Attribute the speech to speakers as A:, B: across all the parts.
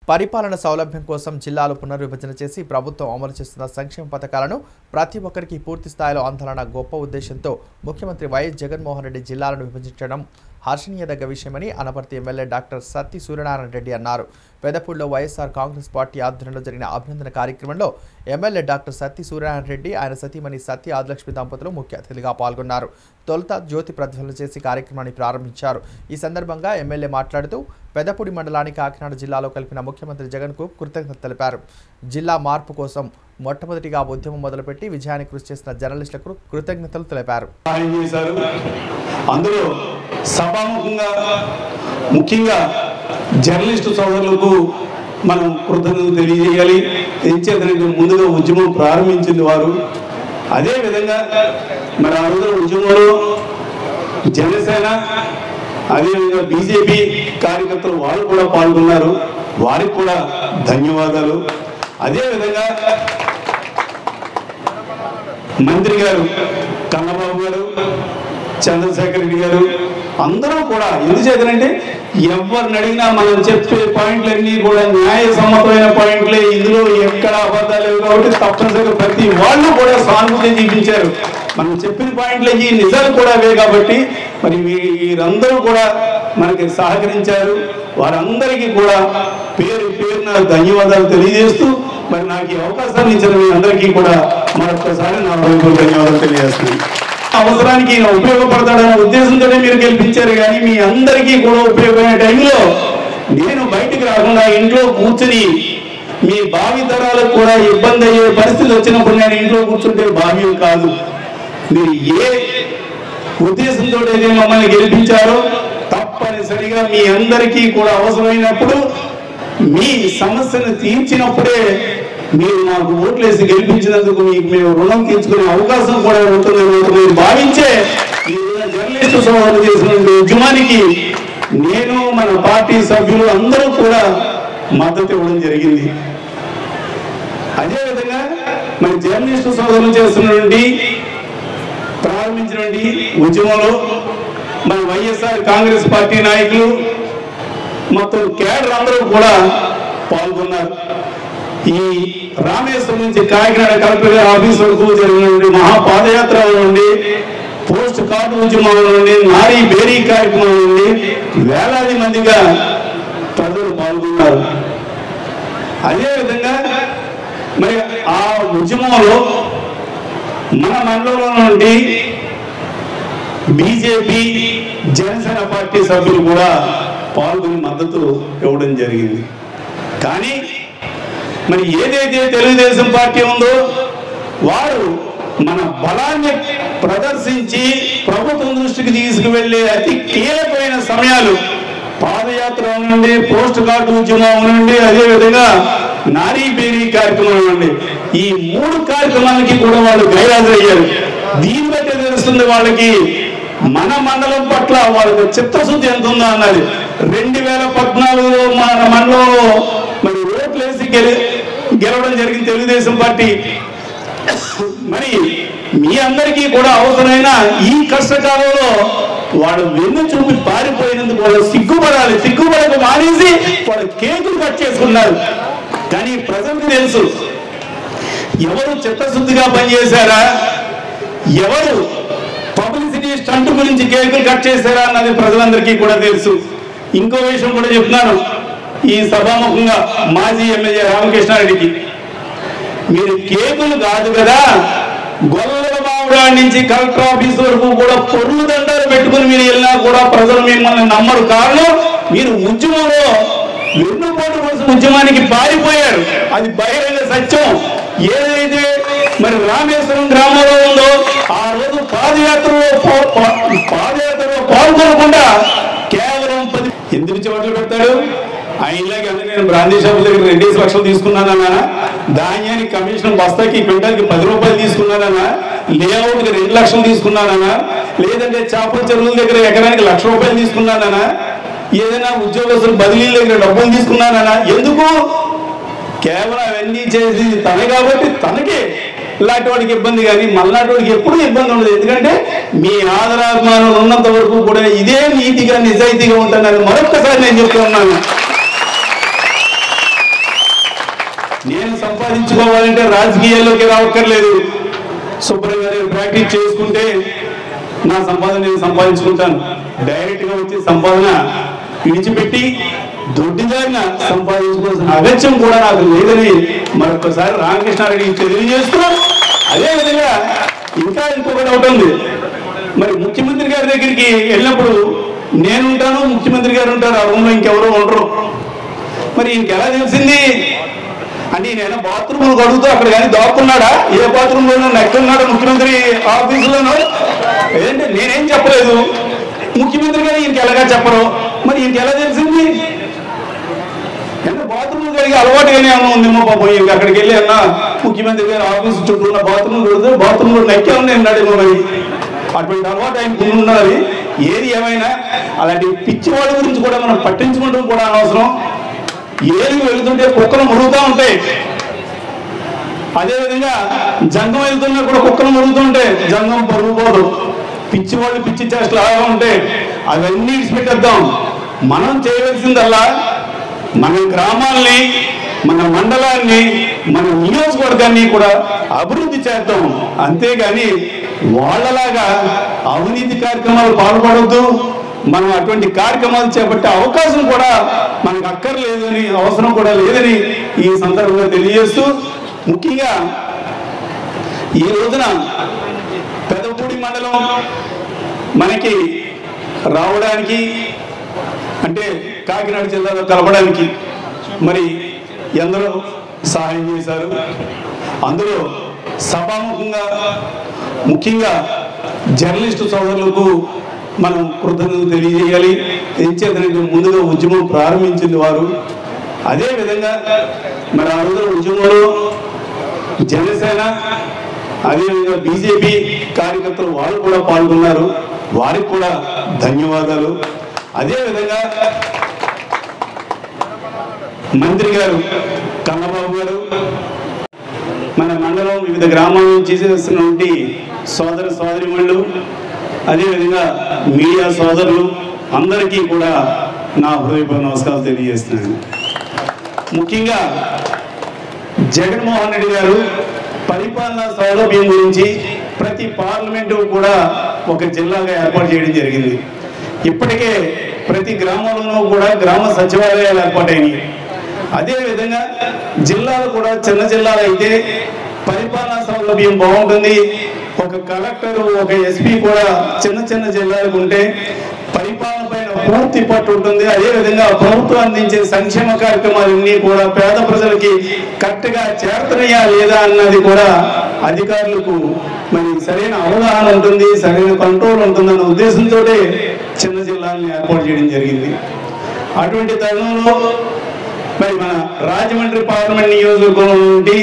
A: పరిపాలన సౌలభ్యం కోసం జిల్లాలు పునర్విభజన చేసి ప్రభుత్వం అమలు చేస్తున్న సంక్షేమ పథకాలను ప్రతి ఒక్కరికి పూర్తి స్థాయిలో అందాలన్న గొప్ప ఉద్దేశంతో ముఖ్యమంత్రి వైఎస్ జగన్మోహన్ రెడ్డి జిల్లాలను విభజించడం హర్షణీయదగ్గ విషయమని అనపర్తి ఎమ్మెల్యే డాక్టర్ సత్తి సూర్యనారాయణ రెడ్డి అన్నారు పెదపూడిలో వైఎస్ఆర్ కాంగ్రెస్ పార్టీ ఆధ్వర్యంలో జరిగిన అభినందన కార్యక్రమంలో ఎమ్మెల్యే డాక్టర్ సత్తి సూర్యనారాయణ రెడ్డి ఆయన సతీమణి సత్య ఆదిలక్ష్మి దంపతులు ముఖ్య అతిథిగా పాల్గొన్నారు తొలుత జ్యోతి ప్రజ్వలన చేసి కార్యక్రమాన్ని ప్రారంభించారు ఈ సందర్భంగా ఎమ్మెల్యే మాట్లాడుతూ పెదపూడి మండలాన్ని కాకినాడ జిల్లాలో కలిపిన ముఖ్యమంత్రి జగన్కు కృతజ్ఞత తెలిపారు జిల్లా మార్పు కోసం మొట్టమొదటిగా ఉద్యమం మొదలుపెట్టి విజయానికి కృషి చేసిన జర్నలిస్టులకు కృతజ్ఞతలు తెలిపారు
B: సహాయం చేశారు అందులో సభాముఖంగా ముఖ్యంగా జర్నలిస్టు సోదరులకు మనం కృతజ్ఞతలు తెలియజేయాలి ఏం చేతనంటే ముందుగా ఉద్యమం ప్రారంభించింది వారు అదేవిధంగా మరి ఆ రోజున ఉద్యమంలో జనసేన అదేవిధంగా బీజేపీ కార్యకర్తలు వాళ్ళు కూడా పాల్గొన్నారు వారికి కూడా ధన్యవాదాలు అదేవిధంగా మంత్రి గారు కన్నబాబు గారు చంద్రశేఖర్ రెడ్డి గారు అందరూ కూడా ఎందుచేతనంటే ఎవరిని అడిగినా మనం చెప్పే పాయింట్లన్నీ కూడా న్యాయ సమ్మతమైన పాయింట్లే ఇందులో ఎక్కడ అబద్ధాలు లేవు కాబట్టి తప్పనిసరిగా ప్రతి వాళ్ళు కూడా సానుభూతి చూపించారు మనం చెప్పిన పాయింట్లు ఈ నిజాలు కూడా అవే కాబట్టి మరి వీరందరూ కూడా మనకి సహకరించారు వారందరికీ కూడా పేరు పేరున ధన్యవాదాలు తెలియజేస్తూ మరి నాకు ఈ అవకాశాన్ని ఇచ్చిన మీ అందరికీ కూడా మరొకసారి నా వైపు ధన్యవాదాలు తెలియజేస్తున్నాను అవసరానికి ఈయన ఉపయోగపడతాడనే ఉద్దేశంతోనే మీరు గెలిపించారు కానీ మీ అందరికీ కూడా ఉపయోగమైన టైంలో నేను బయటికి రాకుండా ఇంట్లో కూర్చుని మీ భావి తరాలకు కూడా ఇబ్బంది అయ్యే పరిస్థితి వచ్చినప్పుడు నేను ఇంట్లో కూర్చుంటే భావ్యం కాదు మీరు ఏ ఉద్దేశంతో అయితే మమ్మల్ని గెలిపించారో తప్పనిసరిగా మీ అందరికీ కూడా అవసరమైనప్పుడు మీ సమస్యను తీర్చినప్పుడే మీరు మాకు ఓట్లేసి గెలిపించినందుకు మీకు మేము రుణం తీర్చుకునే అవకాశం కూడా ఉంటుందని మీరు భావించే ఈ రోజున జర్నలిస్టు సోదరులు చేసినటువంటి ఉద్యమానికి నేను మన పార్టీ సభ్యులు అందరూ కూడా మద్దతు ఇవ్వడం జరిగింది అదేవిధంగా మరి జర్నలిస్టు సోదరులు చేస్తున్నటువంటి ప్రారంభించినటువంటి ఉద్యమంలో మన వైఎస్ఆర్ కాంగ్రెస్ పార్టీ నాయకులు మొత్తం కేడర్ అందరూ కూడా పాల్గొన్నారు ఈ రామేశ్వరం నుంచి కాకినాడ కలెక్టర్ ఆఫీస్ వరకు జరిగినటువంటి మహాపాదయాత్ర నుండి పోస్ట్ కార్డు ఉద్యమం నుండి నారీ బేరీ కార్యక్రమం నుండి వేలాది మందిగా ప్రజలు పాల్గొన్నారు అదేవిధంగా మరి ఆ ఉద్యమంలో మన మండలంలో నుండి బీజేపీ జనసేన పార్టీ సభ్యులు కూడా పాల్గొని మద్దతు ఇవ్వడం జరిగింది కానీ మరి ఏదైతే తెలుగుదేశం పార్టీ ఉందో వారు మన బలాన్ని ప్రదర్శించి ప్రభుత్వం దృష్టికి తీసుకువెళ్ళే అతి కీలకమైన సమయాలు పాదయాత్ర నుండి పోస్ట్ కార్డు ఉద్యమం నుండి అదేవిధంగా నారీ బేరీ కార్యక్రమం నుండి ఈ మూడు కార్యక్రమాలకి కూడా వాళ్ళు గైరాజయ్యారు దీన్ని బట్టి తెలుస్తుంది వాళ్ళకి మన మండలం పట్ల వాళ్ళకి చిత్తశుద్ధి ఎంత ఉందో అన్నది రెండు వేల పద్నాలుగులో మన మండలంలో మరి ఓట్లేసి గెలి గెలవడం జరిగింది తెలుగుదేశం పార్టీ మరి మీ అందరికీ కూడా అవసరమైన ఈ కష్టకాలంలో వాడు వెన్ను చూపి పారిపోయినందుకు వాళ్ళు సిగ్గుపడాలి సిగ్గుపడక మానేసి వాళ్ళు కేకులు కట్ చేసుకున్నారు కానీ ప్రజలకు తెలుసు ఎవరు చిత్తశుద్ధిగా పనిచేశారా ఎవరు పబ్లిసిటీ స్టంట్ గురించి కేకులు కట్ చేశారా అన్నది ప్రజలందరికీ కూడా తెలుసు ఇంకో విషయం కూడా చెప్తున్నాను ఈ సభాముఖంగా మాజీ ఎమ్మెల్యే రామకృష్ణారెడ్డికి మీరు కేకులు కాదు కదా గొల్లల మామిడా నుంచి కలెక్టర్ ఆఫీస్ వరకు కూడా పొరుగు దండాలు పెట్టుకుని మీరు వెళ్ళినా కూడా ప్రజలు మిమ్మల్ని నమ్మరు కారణం మీరు ఉద్యమంలో వెన్నుపోటు కోసం ఉద్యమానికి పారిపోయారు అది బహిరంగ సత్యం ఏదైతే మరి రామేశ్వరం గ్రామంలో ఉందో ఆ రోజు పాదయాత్రలో పా- పా- పాదయాత్రలో పాల్గొనకుండా కేవలం పది ఎందుకు చెమటలు పెడతాడు ఆయనలాగే అంటే నేను బ్రాందీ షాపుల దగ్గర రెండేసి లక్షలు తీసుకున్నానన్నా ధాన్యానికి కమిషన్ బస్తాకి క్వింటాల్కి పది రూపాయలు తీసుకున్నానన్నా లేఅవుట్కి రెండు లక్షలు తీసుకున్నానన్నా లేదంటే చేపల చెరువుల దగ్గర ఎకరానికి లక్ష రూపాయలు తీసుకున్నానన్నా ఏదైనా ఉద్యోగస్తులు బదిలీల దగ్గర డబ్బులు తీసుకున్నానన్నా ఎందుకు కేవలం అవన్నీ చేసి తనే కాబట్టి తనకే ఇలాంటి వాడికి ఇబ్బంది కానీ మళ్ళాంటి వాడికి ఎప్పుడు ఇబ్బంది ఉండదు ఎందుకంటే మీ ఆదరాభిమానం ఉన్నంత వరకు కూడా ఇదే నీతిగా నిజాయితీగా ఉంటానని మరొక్కసారి నేను చెప్తున్నాను నేను సంపాదించుకోవాలంటే రాజకీయాల్లోకి రావక్కర్లేదు శుభ్రంగా నేను ప్రాక్టీస్ చేసుకుంటే నా సంపాదన నేను సంపాదించుకుంటాను డైరెక్ట్గా వచ్చే సంపాదన విడిచిపెట్టి దొడ్డిదారిన సంపాదించుకోవాల్సిన అగత్యం కూడా నాకు లేదని మరొకసారి రామకృష్ణారెడ్డికి తెలియజేస్తూ అదేవిధంగా ఇంకా ఇంకొకటి ఒకటి ఉంది మరి ముఖ్యమంత్రి గారి దగ్గరికి వెళ్ళినప్పుడు నేను ఉంటాను ముఖ్యమంత్రి గారు ఉంటారు ఆ రూమ్లో ఇంకెవరో ఉండరు మరి ఇంకెలా తెలిసింది అంటే నేను బాత్రూమ్ కడుగుతూ అక్కడ కానీ దాక్కున్నాడా ఏ బాత్రూమ్ లో ఎక్కడున్నాడు ముఖ్యమంత్రి ఆఫీసులోనో ఏంటి నేనేం చెప్పలేదు ముఖ్యమంత్రి గారు ఈయనకి ఎలాగా చెప్పరు మరి ఈయనకి ఎలా తెలిసింది ఎంత బాత్రూమ్ కడిగి అలవాటు కానీ ఏమన్నా ఉందేమో పాపం ఇంక అక్కడికి వెళ్ళి అన్న ముఖ్యమంత్రి గారు ఆఫీస్ చుట్టూ ఉన్న బాత్రూమ్ కడితే బాత్రూమ్ లో నక్కే ఉంది అన్నాడేమో మరి అటువంటి అలవాటు ఆయన ఉన్నది ఏది ఏమైనా అలాంటి పిచ్చి వాళ్ళ గురించి కూడా మనం పట్టించుకుంటాం కూడా అనవసరం ఏలు వెళ్తుంటే కుక్కలు మురుగుతూ ఉంటాయి అదేవిధంగా జంగం వెళ్తున్నా కూడా కుక్కలు మురుగుతుంటే జంగం పరుగు పోదు పిచ్చి వాళ్ళు పిచ్చి చేష్టలు అలాగా ఉంటే అవన్నీ విడిచిపెట్టేద్దాం మనం చేయవలసిందల్లా మన గ్రామాల్ని మన మండలాన్ని మన నియోజకవర్గాన్ని కూడా అభివృద్ధి చేద్దాం అంతేగాని వాళ్ళలాగా అవినీతి కార్యక్రమాలు పాల్పడవద్దు మనం అటువంటి కార్యక్రమాలు చేపట్టే అవకాశం కూడా మనకు అక్కర్లేదని అవసరం కూడా లేదని ఈ సందర్భంగా తెలియజేస్తూ ముఖ్యంగా ఈ రోజున పెదపూడి మండలం మనకి రావడానికి అంటే కాకినాడ జిల్లాలో కలపడానికి మరి ఎందరో సహాయం చేశారు అందులో సభాముఖంగా ముఖ్యంగా జర్నలిస్టు సోదరులకు మనం కృతజ్ఞతలు తెలియజేయాలి ఏం చేతనంటే ముందుగా ఉద్యమం ప్రారంభించింది వారు అదే విధంగా మరి ఆ రోజున ఉద్యమంలో జనసేన అదేవిధంగా బీజేపీ కార్యకర్తలు వాళ్ళు కూడా పాల్గొన్నారు వారికి కూడా ధన్యవాదాలు అదేవిధంగా మంత్రి గారు కన్నబాబు గారు మన మండలం వివిధ గ్రామాల నుంచి చేస్తున్నటువంటి సోదర సోదరిమణులు అదేవిధంగా మీడియా సోదరులు అందరికీ కూడా నా హృదయపూర్వక నమస్కారాలు తెలియజేస్తున్నాను ముఖ్యంగా జగన్మోహన్ రెడ్డి గారు పరిపాలనా సౌలభ్యం గురించి ప్రతి పార్లమెంటు కూడా ఒక జిల్లాగా ఏర్పాటు చేయడం జరిగింది ఇప్పటికే ప్రతి గ్రామంలోనూ కూడా గ్రామ సచివాలయాలు ఏర్పాటైనాయి అదేవిధంగా జిల్లాలు కూడా చిన్న జిల్లాలు అయితే పరిపాలనా సౌలభ్యం బాగుంటుంది ఒక కలెక్టర్ ఒక ఎస్పీ కూడా చిన్న చిన్న జిల్లాలకు ఉంటే పరిపాలన పైన పూర్తి పట్టు ఉంటుంది అదేవిధంగా ప్రభుత్వం అందించే సంక్షేమ కార్యక్రమాలన్నీ కూడా పేద ప్రజలకి కరెక్ట్గా చేరుతున్నాయా లేదా అన్నది కూడా అధికారులకు మరి సరైన అవగాహన ఉంటుంది సరైన కంట్రోల్ ఉంటుందన్న ఉద్దేశంతో చిన్న జిల్లాలను ఏర్పాటు చేయడం జరిగింది అటువంటి తరుణంలో మరి మన రాజమండ్రి పార్లమెంట్ నియోజకవర్గం నుండి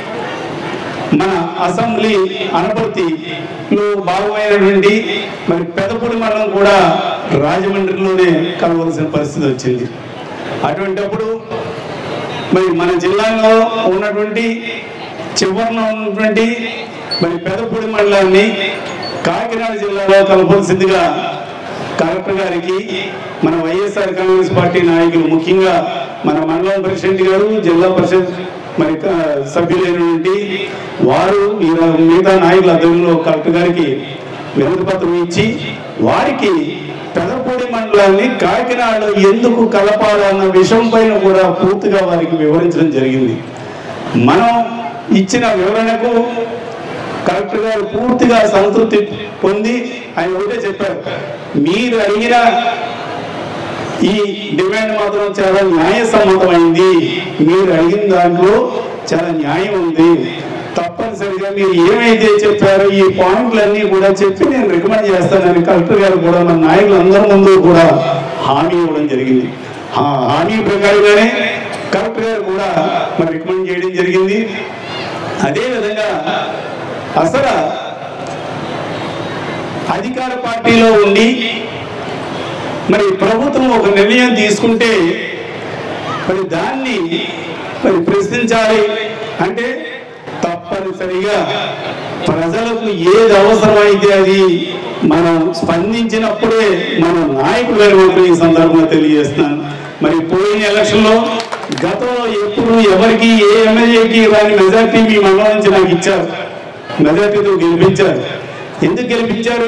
B: మన అసెంబ్లీ అనపర్తిలో భాగమైనటువంటి మరి పెదపూడి మండలం కూడా రాజమండ్రిలోనే కలవలసిన పరిస్థితి వచ్చింది అటువంటప్పుడు మరి మన జిల్లాలో ఉన్నటువంటి చివరిన ఉన్నటువంటి మరి పెదపూడి మండలాన్ని కాకినాడ జిల్లాలో కలపాల్సిందిగా కలెక్టర్ గారికి మన వైఎస్ఆర్ కాంగ్రెస్ పార్టీ నాయకులు ముఖ్యంగా మన మండలం ప్రెసిడెంట్ గారు జిల్లా పరిషత్ మరి క- సభ్యులైనటువంటి వారు ఈ మిగతా నాయకుల ఆధ్వర్యంలో కలెక్టర్ గారికి వినతి పత్రం ఇచ్చి వారికి పెదపూడి మండలాన్ని కాకినాడలో ఎందుకు కలపాలన్న విషయం పైన కూడా పూర్తిగా వారికి వివరించడం జరిగింది మనం ఇచ్చిన వివరణకు కలెక్టర్ గారు పూర్తిగా సంతృప్తి పొంది ఆయన ఒకటే చెప్పారు మీరు అడిగిన ఈ డిమాండ్ మాత్రం చాలా న్యాయసమ్మతమైంది మీరు అడిగిన దాంట్లో చాలా న్యాయం ఉంది తప్పనిసరిగా మీరు ఏమైతే చెప్పారో ఈ పాయింట్లన్నీ కూడా చెప్పి నేను రికమెండ్ చేస్తానని కలెక్టర్ గారు కూడా మన నాయకులందరి ముందు కూడా హామీ ఇవ్వడం జరిగింది ఆ హామీ ప్రకారంగానే కలెక్టర్ గారు కూడా మరి రికమెండ్ చేయడం జరిగింది అదేవిధంగా అసలు అధికార పార్టీలో ఉండి మరి ప్రభుత్వం ఒక నిర్ణయం తీసుకుంటే మరి దాన్ని మరి ప్రశ్నించాలి అంటే తప్పనిసరిగా ప్రజలకు ఏది అవసరమైతే అది మనం స్పందించినప్పుడే మన నాయకులు గారు మాత్రం ఈ సందర్భంగా తెలియజేస్తున్నాను మరి పోయిన ఎలక్షన్లో గతంలో ఎప్పుడు ఎవరికి ఏ ఎమ్మెల్యేకి రాని మెజార్టీ మీ మండలం నుంచి నాకు ఇచ్చారు మెజార్టీతో గెలిపించారు ఎందుకు గెలిపించారు